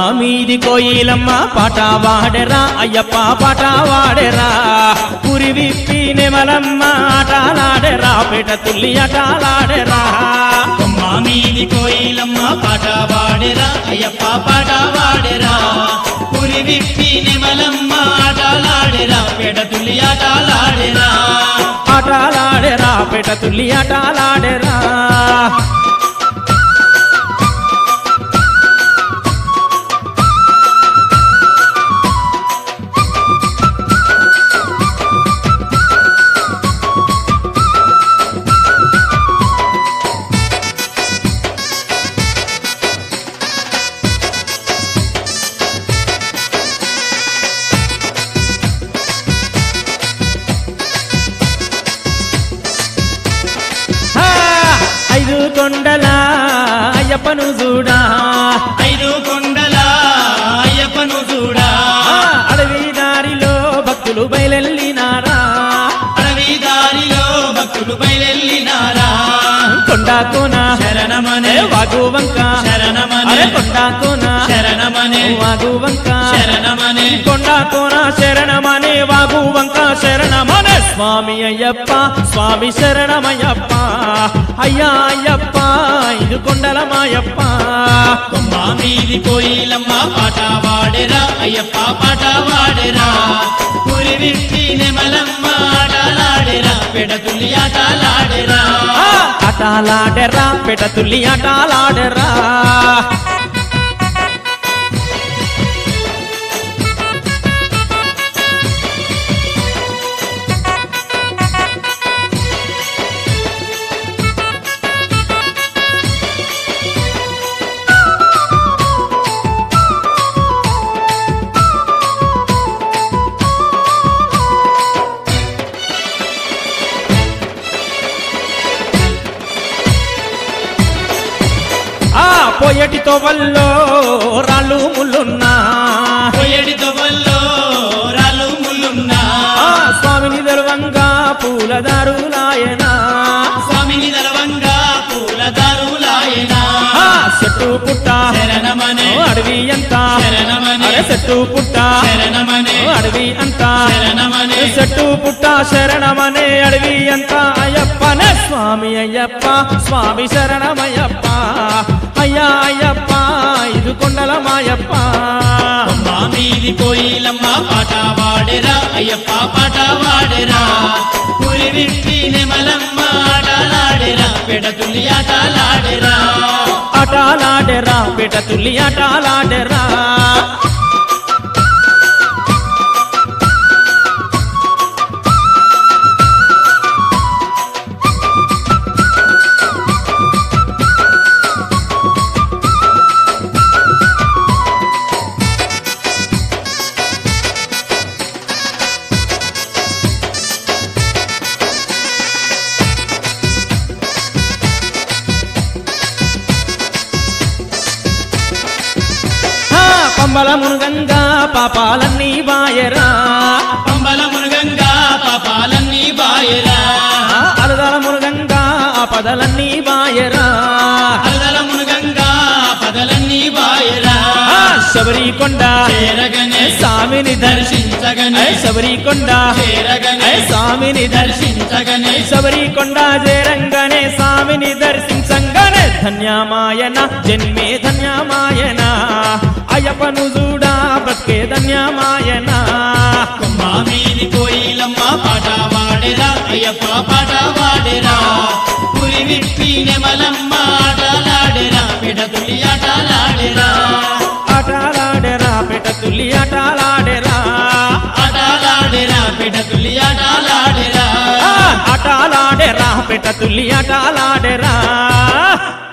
మీది కోయిలమ్మ పాట వాడెరా అయ్యప్ప పాట వాడెరా పురి విప్పి నెమలమ్మ ఆటలాడెరా పేట తుల్లి ఆటలాడెరా కొమ్మ మీది కోయిలమ్మ పాట వాడెరా అయ్యప్ప పాట వాడెరా పురి విప్పి నిమలమ్మ ఆటలాడెరా పెడ తులి ఆటలాడెరా ఆటలాడెరా పేట తుల్లి ఆటలాడెరా ఆ, ఐదు కొండల అయ్యప్పను చూడా ఐదు కొండల అయ్యప్పను చూడా ఆ, అడవి దారిలో భక్తులు బయలెళ్ళినారా అడవి దారిలో భక్తులు బయలెళ్ళినారా కొండ కోన శరణమనే వాగు వంక శరణమనే అరే కొండ కోన శరణమనే వాగు వంక శరణమనే కొండ కోన శరణమనే వాగు వంక శరణమనే స్వామి అయ్యప్ప స్వామి శరణమయ్యప్ప అయ్యా అయ్యప్ప ఇది కొండల మాయప్ప కొమ్మ మీది కోయిలమ్మ పాట వాడెరా అయ్యప్ప పాట వాడెరా పురి విప్పి నెమలమ్మ ఆటలాడెరా పెడ తులి ఆటలాడెరా ఆ, ఆటలాడెరా పెట తుల్లి ఆటలాడెరా ఆ పోయేటి తోవల్లో రాళ్ళు ముళ్ళున్నా పొయ్యడి తొవ్వల్లో రాళ్ళు ముళ్ళున్నా ఆ స్వామిని దర్వంగా పూలదారులాయనా స్వామిని దళవంగా పూల దారులాయనా ఆ చెట్టు పుట్ట శరణమనే ఓ అడవి అంత శరణమనే అరే చెట్టు పుట్ట శరణమనే ఓ అడవి అంత శరణమనే చెట్టు పుట్ట శరణమనే అడవి అంత అయ్యప్పనే స్వామి అయ్యప్ప స్వామి శరణమయ్యప్ప అయ్యా అయ్యప్ప ఇది కొండల మాయప్ప కొమ్మ మీది కోయిలమ్మ పాట వాడెరా అయ్యప్ప పాట వాడెరా పురి విప్పి నెమలమ్మ ఆటలాడెరా పెడ తులి ఆటలాడెరా ఆటలాడెరా పేట తుల్లి ఆటలాడెరా ఆ, పంబల మునుగంగా పాపాలన్నీ బాయరా పంబల మురుగంగా పాపాలన్నీ బాయరా ఆ, అలదల మునుగంగా ఆపదలన్నీ బాయరా అలదల మురుగంగా పదలన్నీ బాయరా ఆ, శబరి కొండ చేరగనే స్వామిని దర్శి దర్శించగనే ఐ శబరి కొండ చేరగనే ఐ స్వామిని దర్శి దర్శించగనే శబరి కొండ జేరంగనే స్వామిని దర్శించంగానే ధన్యమాయన జన్మే ధన్యమాయన అయ్యప్పను చూడా బతికే ధన్యమాయన కొమ్మ మీది కోయిలమ్మ పాట వాడెరా అయ్యప్ప పాట వాడెరా పురి విప్పి నెమలమ్మ ఆటలాడెరా పెడ తులి ఆటలాడెరా ఆటలాడెరా పెట తుల్లి ఆటలాడెరా ఆటలాడెరా పెడ తులి ఆటలాడెరా ఆ, ఆటలాడెరా పెట తుల్లి ఆటలాడెరా